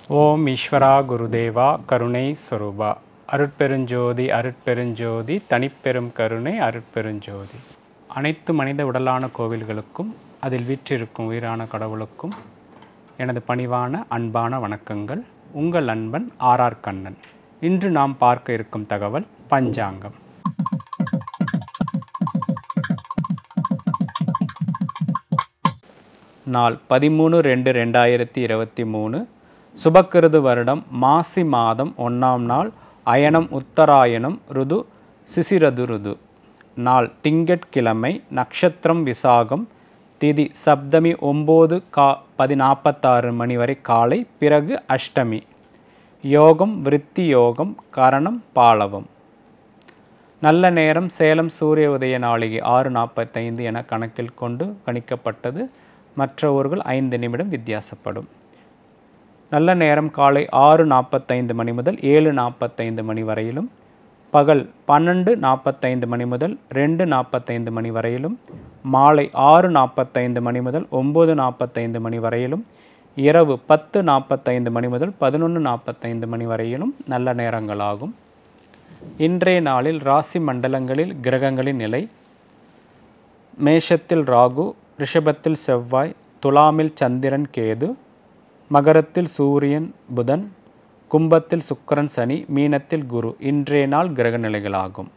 ஓம் ஈஸ்வரா குருதேவா கருணை ஸ்வரூபா அருட்பெருஞ்சோதி அருட்பெருஞ்சோதி தனிப்பெரும் கருணை அருட்பெருஞ்சோதி அனைத்து மனித உடலான கோவில்களுக்கும் அதில் வீற்றிருக்கும் உயிரான கடவுளுக்கும் எனது பணிவான அன்பான வணக்கங்கள் உங்கள் அன்பன் ஆர்ஆர் கண்ணன் இன்று நாம் பார்க்க இருக்கும் தகவல் பஞ்சாங்கம் நாள் பதிமூணு ரெண்டு ரெண்டாயிரத்தி இருபத்தி மூணு சுபக்கிருது வருடம் மாசி மாதம் ஒன்றாம் நாள் அயனம் உத்தராயணம் ருது சிசிரது ருது நாள் திங்கட்கிழமை நட்சத்திரம் விசாகம் திதி சப்தமி ஒம்பது கா பதினாற்பத்தாறு மணி வரை காலை பிறகு அஷ்டமி யோகம் விருத்தி யோகம் கரணம் பாலவம் நல்ல நேரம் சேலம் சூரிய உதய நாளிகை ஆறு நாற்பத்தைந்து என கணக்கில் கொண்டு கணிக்கப்பட்டது மற்ற ஊர்கள் ஐந்து நிமிடம் வித்தியாசப்படும் நல்ல நேரம் காலை ஆறு நாற்பத்தைந்து மணி முதல் ஏழு நாற்பத்தைந்து மணி வரையிலும் பகல் பன்னெண்டு நாற்பத்தைந்து மணி முதல் ரெண்டு நாற்பத்தைந்து மணி வரையிலும் மாலை ஆறு நாற்பத்தைந்து மணி முதல் ஒம்பது நாற்பத்தைந்து மணி வரையிலும் இரவு பத்து நாற்பத்தைந்து மணி முதல் பதினொன்று நாற்பத்தைந்து மணி வரையிலும் நல்ல நேரங்களாகும் இன்றைய நாளில் ராசி மண்டலங்களில் கிரகங்களின் நிலை மேஷத்தில் ராகு ரிஷபத்தில் செவ்வாய் துலாமில் சந்திரன் கேது மகரத்தில் சூரியன் புதன் கும்பத்தில் சுக்கிரன் சனி மீனத்தில் குரு இன்றைய நாள் கிரக நிலைகளாகும்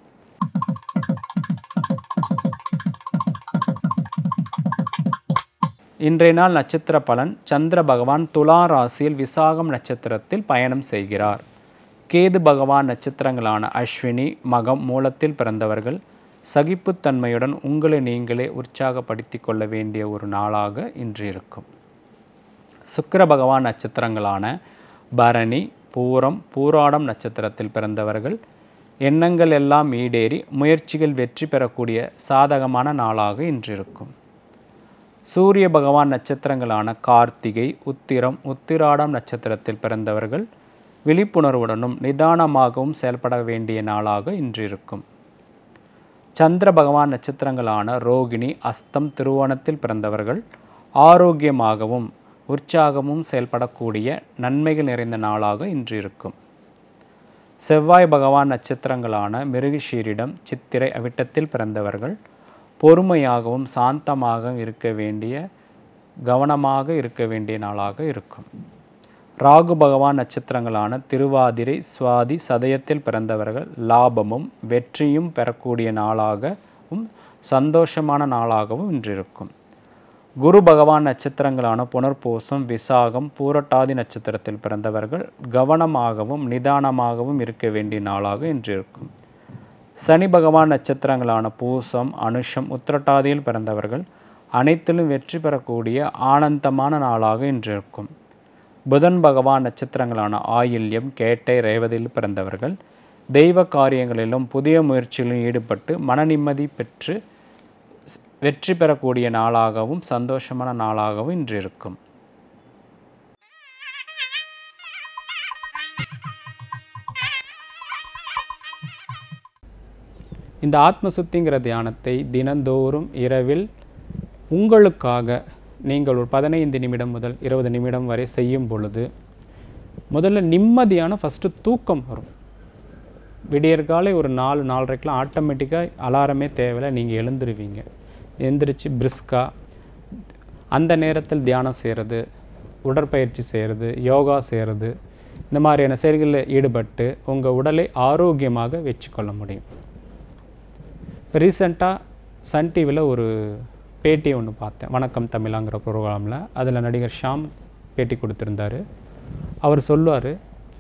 இன்றைய நாள் நட்சத்திர பலன் சந்திர பகவான் துலா ராசியில் விசாகம் நட்சத்திரத்தில் பயணம் செய்கிறார் கேது பகவான் நட்சத்திரங்களான அஸ்வினி மகம் மூலத்தில் பிறந்தவர்கள் சகிப்புத்தன்மையுடன் உங்களை நீங்களே உற்சாகப்படுத்திக் கொள்ள வேண்டிய ஒரு நாளாக இன்று இருக்கும் சுக்கிர பகவான் நட்சத்திரங்களான பரணி பூரம் பூராடம் நட்சத்திரத்தில் பிறந்தவர்கள் எண்ணங்கள் எல்லாம் ஈடேறி முயற்சிகள் வெற்றி பெறக்கூடிய சாதகமான நாளாக இன்று இருக்கும் சூரிய பகவான் நட்சத்திரங்களான கார்த்திகை உத்திரம் உத்திராடம் நட்சத்திரத்தில் பிறந்தவர்கள் விழிப்புணர்வுடனும் நிதானமாகவும் செயல்பட வேண்டிய நாளாக இன்று இருக்கும் சந்திர பகவான் நட்சத்திரங்களான ரோகிணி அஸ்தம் திருவோணத்தில் பிறந்தவர்கள் ஆரோக்கியமாகவும் உற்சாகமும் செயல்படக்கூடிய நன்மைகள் நிறைந்த நாளாக இன்று இருக்கும் செவ்வாய் பகவான் நட்சத்திரங்களான மிருகஷீரிடம் சித்திரை அவிட்டத்தில் பிறந்தவர்கள் பொறுமையாகவும் சாந்தமாகவும் இருக்க வேண்டிய கவனமாக இருக்க வேண்டிய நாளாக இருக்கும் ராகு பகவான் நட்சத்திரங்களான திருவாதிரை சுவாதி சதயத்தில் பிறந்தவர்கள் லாபமும் வெற்றியும் பெறக்கூடிய நாளாகவும் சந்தோஷமான நாளாகவும் இன்று இருக்கும் குரு பகவான் நட்சத்திரங்களான புனர்பூசம் விசாகம் பூரட்டாதி நட்சத்திரத்தில் பிறந்தவர்கள் கவனமாகவும் நிதானமாகவும் இருக்க வேண்டிய நாளாக இன்று இருக்கும் சனி பகவான் நட்சத்திரங்களான பூசம் அனுஷம் உத்திரட்டாதியில் பிறந்தவர்கள் அனைத்திலும் வெற்றி பெறக்கூடிய ஆனந்தமான நாளாக இன்று இருக்கும் புதன் பகவான் நட்சத்திரங்களான ஆயில்யம் கேட்டை ரேவதியில் பிறந்தவர்கள் தெய்வ காரியங்களிலும் புதிய முயற்சிகளிலும் ஈடுபட்டு மன நிம்மதி பெற்று வெற்றி பெறக்கூடிய நாளாகவும் சந்தோஷமான நாளாகவும் இன்று இருக்கும் இந்த ஆத்ம சுத்திங்கிற தியானத்தை தினந்தோறும் இரவில் உங்களுக்காக நீங்கள் ஒரு பதினைந்து நிமிடம் முதல் இருபது நிமிடம் வரை செய்யும் பொழுது முதல்ல நிம்மதியான ஃபஸ்ட்டு தூக்கம் வரும் விடியற்காலை ஒரு நாலு நாலரைக்கெலாம் ஆட்டோமேட்டிக்காக அலாரமே தேவையில்லை நீங்கள் எழுந்துருவீங்க எந்திரிச்சு பிரிஸ்காக அந்த நேரத்தில் தியானம் செய்கிறது உடற்பயிற்சி செய்கிறது யோகா செய்கிறது இந்த மாதிரியான செயல்களில் ஈடுபட்டு உங்கள் உடலை ஆரோக்கியமாக வச்சுக்கொள்ள முடியும் இப்போ ரீசெண்டாக சன் டிவியில் ஒரு பேட்டி ஒன்று பார்த்தேன் வணக்கம் தமிழாங்கிற ப்ரோக்ராமில் அதில் நடிகர் ஷாம் பேட்டி கொடுத்துருந்தாரு அவர் சொல்லுவார்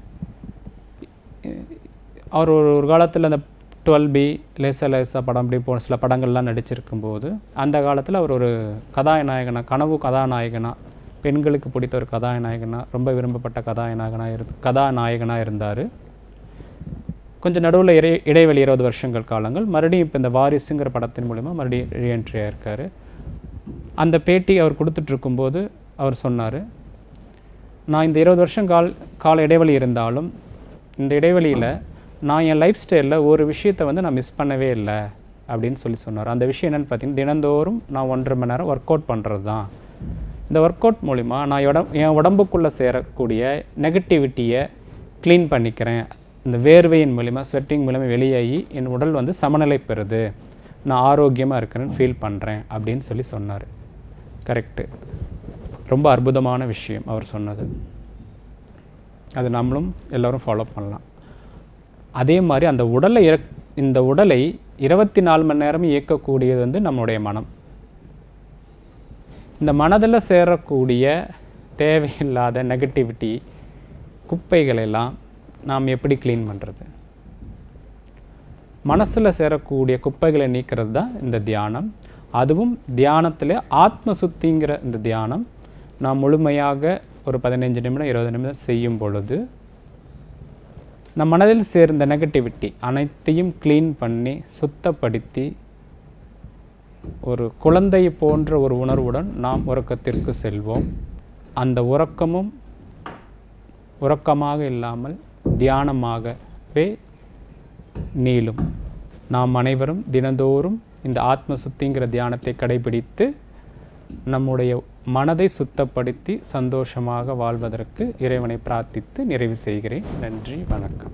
அவர் ஒரு ஒரு காலத்தில் அந்த டுவெல் பி லேசா லேசா படம் அப்படி போன சில படங்கள்லாம் நடிச்சிருக்கும்போது அந்த காலத்தில் அவர் ஒரு கதாநாயகனா கனவு கதாநாயகனா பெண்களுக்கு பிடித்த ஒரு கதாநாயகனா ரொம்ப விரும்பப்பட்ட கதாநாயகனாக இரு கதாநாயகனாக இருந்தார் கொஞ்சம் நடுவில் இடை இடைவெளி இருபது வருஷங்கள் காலங்கள் மறுபடியும் இப்போ இந்த வாரிசுங்கிற படத்தின் மூலிமா மறுபடியும் ரீஎன்ட்ரி ஆயிருக்காரு அந்த பேட்டி அவர் கொடுத்துட்ருக்கும்போது அவர் சொன்னார் நான் இந்த இருபது வருஷம் கால் கால இடைவெளி இருந்தாலும் இந்த இடைவெளியில் நான் என் லைஃப் ஸ்டைலில் ஒரு விஷயத்தை வந்து நான் மிஸ் பண்ணவே இல்லை அப்படின்னு சொல்லி சொன்னார் அந்த விஷயம் என்னென்னு பார்த்தீங்கன்னா தினந்தோறும் நான் ஒன்றரை மணி நேரம் ஒர்க் அவுட் பண்ணுறது தான் இந்த ஒர்க் அவுட் மூலிமா நான் உடம் என் உடம்புக்குள்ளே சேரக்கூடிய நெகட்டிவிட்டியை க்ளீன் பண்ணிக்கிறேன் இந்த வேர்வையின் மூலிமா ஸ்வெட்டிங் மூலிமா வெளியாகி என் உடல் வந்து சமநிலை பெறுது நான் ஆரோக்கியமாக இருக்கிறேன்னு ஃபீல் பண்ணுறேன் அப்படின்னு சொல்லி சொன்னார் கரெக்டு ரொம்ப அற்புதமான விஷயம் அவர் சொன்னது அது நம்மளும் எல்லோரும் ஃபாலோ பண்ணலாம் அதே மாதிரி அந்த உடலை இறக் இந்த உடலை இருபத்தி நாலு மணி நேரமும் இயக்கக்கூடியது வந்து நம்மளுடைய மனம் இந்த மனதில் சேரக்கூடிய தேவையில்லாத நெகட்டிவிட்டி குப்பைகள் எல்லாம் நாம் எப்படி க்ளீன் பண்ணுறது மனசில் சேரக்கூடிய குப்பைகளை நீக்கிறது தான் இந்த தியானம் அதுவும் தியானத்தில் ஆத்ம சுத்திங்கிற இந்த தியானம் நாம் முழுமையாக ஒரு பதினைஞ்சு நிமிடம் இருபது நிமிடம் செய்யும் பொழுது நம் மனதில் சேர்ந்த நெகட்டிவிட்டி அனைத்தையும் க்ளீன் பண்ணி சுத்தப்படுத்தி ஒரு குழந்தை போன்ற ஒரு உணர்வுடன் நாம் உறக்கத்திற்கு செல்வோம் அந்த உறக்கமும் உறக்கமாக இல்லாமல் தியானமாகவே நீளும் நாம் அனைவரும் தினந்தோறும் இந்த ஆத்ம சுத்திங்கிற தியானத்தை கடைபிடித்து நம்முடைய மனதை சுத்தப்படுத்தி சந்தோஷமாக வாழ்வதற்கு இறைவனை பிரார்த்தித்து நிறைவு செய்கிறேன் நன்றி வணக்கம்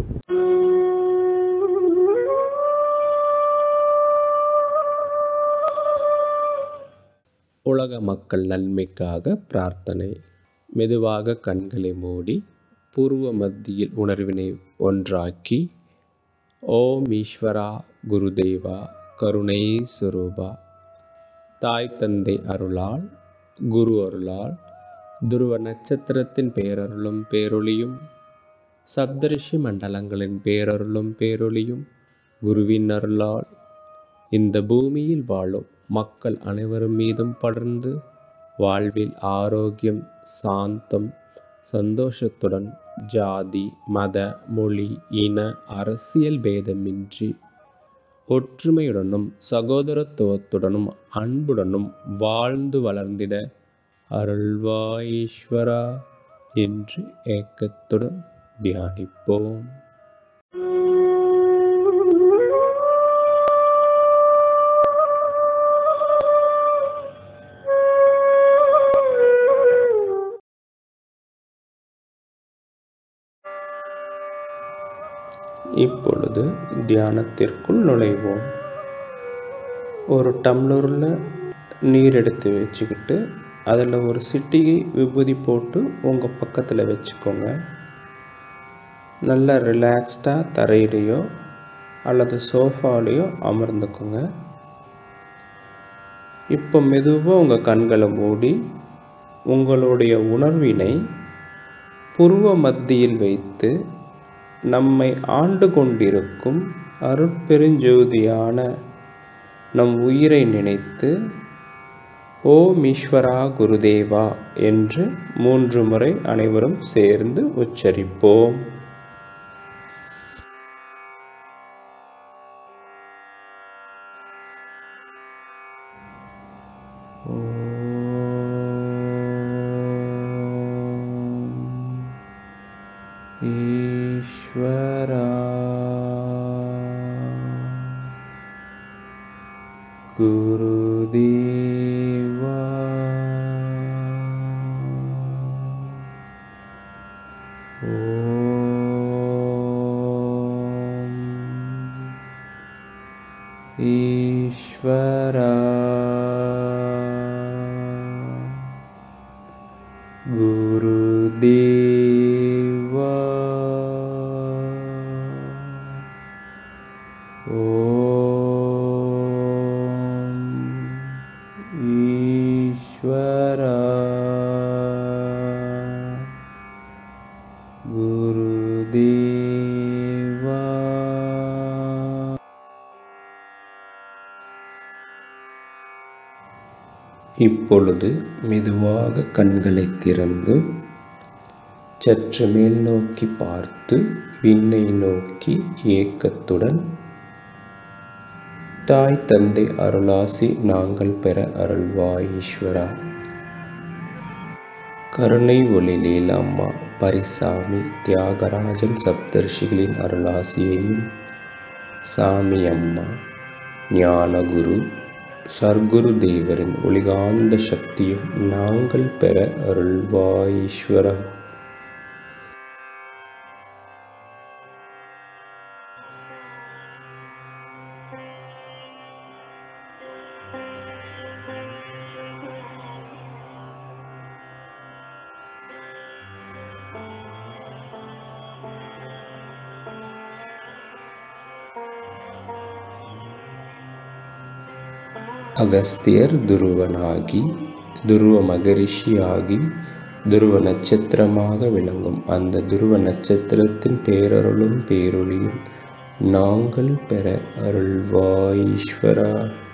உலக மக்கள் நன்மைக்காக பிரார்த்தனை மெதுவாக கண்களை மூடி பூர்வ மத்தியில் உணர்வினை ஒன்றாக்கி ஓம் ஈஸ்வரா குருதேவா கருணை சுரூபா தாய் தந்தை அருளால் குரு அருளால் துருவ நட்சத்திரத்தின் பேரருளும் பேரொளியும் சப்தரிஷி மண்டலங்களின் பேரருளும் பேரொளியும் குருவின் அருளால் இந்த பூமியில் வாழும் மக்கள் அனைவரும் மீதும் படர்ந்து வாழ்வில் ஆரோக்கியம் சாந்தம் சந்தோஷத்துடன் ஜாதி மத மொழி இன அரசியல் பேதமின்றி ஒற்றுமையுடனும் சகோதரத்துவத்துடனும் அன்புடனும் வாழ்ந்து வளர்ந்திட அருள்வாயீஸ்வரா என்று ஏக்கத்துடன் தியானிப்போம் இப்பொழுது தியானத்திற்குள் நுழைவோம் ஒரு டம்ளரில் நீர் எடுத்து வச்சுக்கிட்டு அதில் ஒரு சிட்டிகை விபூதி போட்டு உங்கள் பக்கத்தில் வச்சுக்கோங்க நல்லா ரிலாக்ஸ்டாக தரையிலையோ அல்லது சோஃபாலேயோ அமர்ந்துக்கோங்க இப்போ மெதுவாக உங்கள் கண்களை மூடி உங்களுடைய உணர்வினை புருவ மத்தியில் வைத்து நம்மை ஆண்டு கொண்டிருக்கும் அருட்பெருஞ்சோதியான நம் உயிரை நினைத்து ஓம் ஈஸ்வரா குருதேவா என்று மூன்று முறை அனைவரும் சேர்ந்து உச்சரிப்போம் ஈஸ்வரா குருதேவா ஓம் ஈஸ்வரா குருதேவா ஓம் ஈஸ்வரா குருதேவா இப்பொழுது மெதுவாக கண்களை திறந்து சற்று மேல் நோக்கி பார்த்து விண்ணை நோக்கி ஏக்கத்துடன் தாய் தந்தை அருளாசி நாங்கள் பெற அருள்வாய் ஈஸ்வரா கருணை ஒளி லீலாம்மா பரிசாமி தியாகராஜன் சப்தர்ஷிகளின் அருளாசியையும் சாமி அம்மா ஞானகுரு சர்க்குரு தேவரின் ஒளிகாந்த சக்தியும் நாங்கள் பெற அருள்வாய் ஈஸ்வரா அகஸ்தியர் துருவனாகி துருவ மகரிஷியாகி துருவ நட்சத்திரமாக விளங்கும் அந்த துருவ நட்சத்திரத்தின் பேரருளும் பேரொளியும் நாங்கள் பெற அருள்வாய் ஈஸ்வரா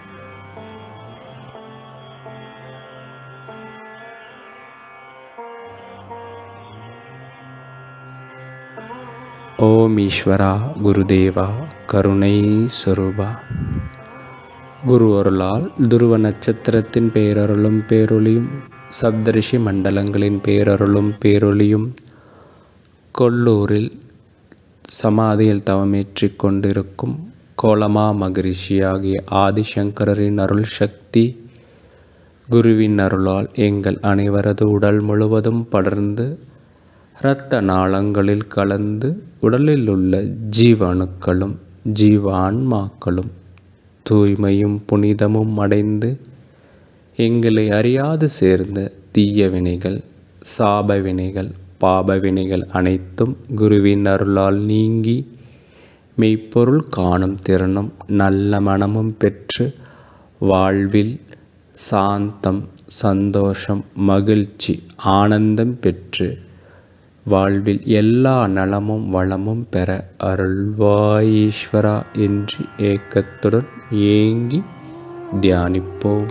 ஓம் ஈஸ்வரா குருதேவா கருணை சொரூபா குரு அருளால் துருவ நட்சத்திரத்தின் பேரருளும் பேரொளியும் சப்தரிஷி மண்டலங்களின் பேரருளும் பேரொளியும் கொல்லூரில் சமாதியில் தவமேற்றிக் கொண்டிருக்கும் கோலமா மகரிஷியாகிய ஆதிசங்கரின் அருள் சக்தி குருவின் அருளால் எங்கள் அனைவரது உடல் முழுவதும் படர்ந்து இரத்த நாளங்களில் கலந்து உடலில் உள்ள ஜீவணுக்களும் ஜீவ ஆன்மாக்களும் தூய்மையும் புனிதமும் அடைந்து எங்களை அறியாது சேர்ந்த தீய வினைகள் சாப வினைகள் பாப வினைகள் அனைத்தும் குருவின் அருளால் நீங்கி மெய்ப்பொருள் காணும் திறனும் நல்ல மனமும் பெற்று வாழ்வில் சாந்தம் சந்தோஷம் மகிழ்ச்சி ஆனந்தம் பெற்று வாழ்வில் எல்லா நலமும் வளமும் பெற அருள்வாய் ஈஸ்வரா என்று ஏக்கத்துடன் ஏங்கி தியானிப்போம்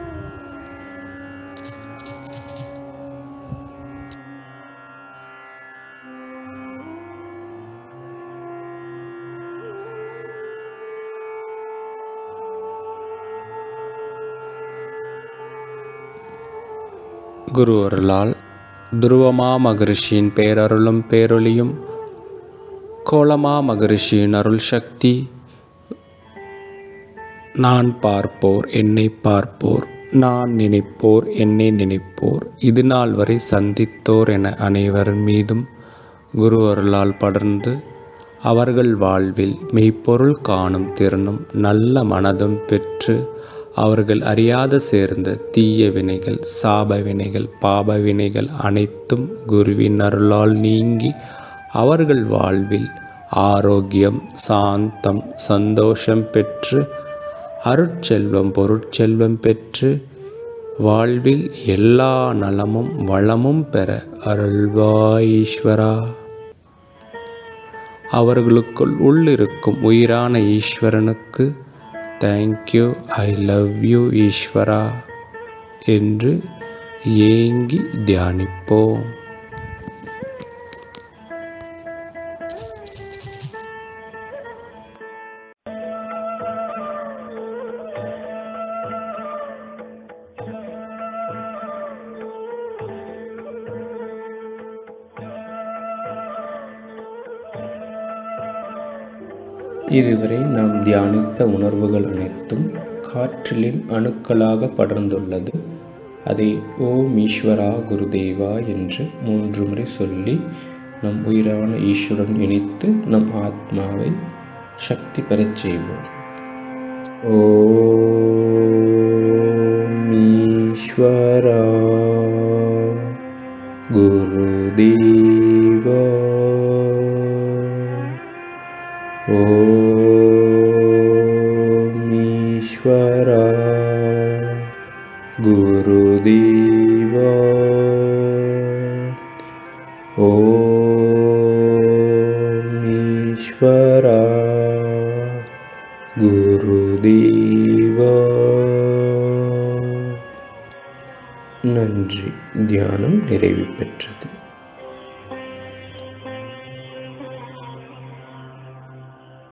குரு அருளால் துருவமா மகரிஷியின் பேரருளும் பேரொளியும் கோலமா மகரிஷியின் அருள் சக்தி நான் பார்ப்போர் என்னை பார்ப்போர் நான் நினைப்போர் என்னை நினைப்போர் இது நாள் வரை சந்தித்தோர் என அனைவர் மீதும் குரு அருளால் படர்ந்து அவர்கள் வாழ்வில் மெய்ப்பொருள் காணும் திறனும் நல்ல மனதும் பெற்று அவர்கள் அறியாத சேர்ந்த தீய வினைகள் சாப வினைகள் பாப வினைகள் அனைத்தும் குருவின் அருளால் நீங்கி அவர்கள் வாழ்வில் ஆரோக்கியம் சாந்தம் சந்தோஷம் பெற்று அருட்செல்வம் பொருட்செல்வம் பெற்று வாழ்வில் எல்லா நலமும் வளமும் பெற அருள்வாய் ஈஸ்வரா அவர்களுக்குள் உள்ளிருக்கும் உயிரான ஈஸ்வரனுக்கு தேங்க்யூ ஐ லவ் யூ ஈஸ்வரா என்று ஏங்கி தியானிப்போம் இதுவரை நாம் தியானித்த உணர்வுகள் அனைத்தும் காற்றிலின் அணுக்களாக படர்ந்துள்ளது அதை ஓம் ஈஸ்வரா குருதேவா என்று மூன்று முறை சொல்லி நம் உயிரான ஈஸ்வரன் இணைத்து நம் ஆத்மாவை சக்தி பெறச் செய்வோம் ஓம் ஈஸ்வரா குருதேவா ஓம் ஈஸ்வரா குருதேவா ஓம் ஈஸ்வரா குருதேவா நன்றி தியானம் நிறைவு பெற்றது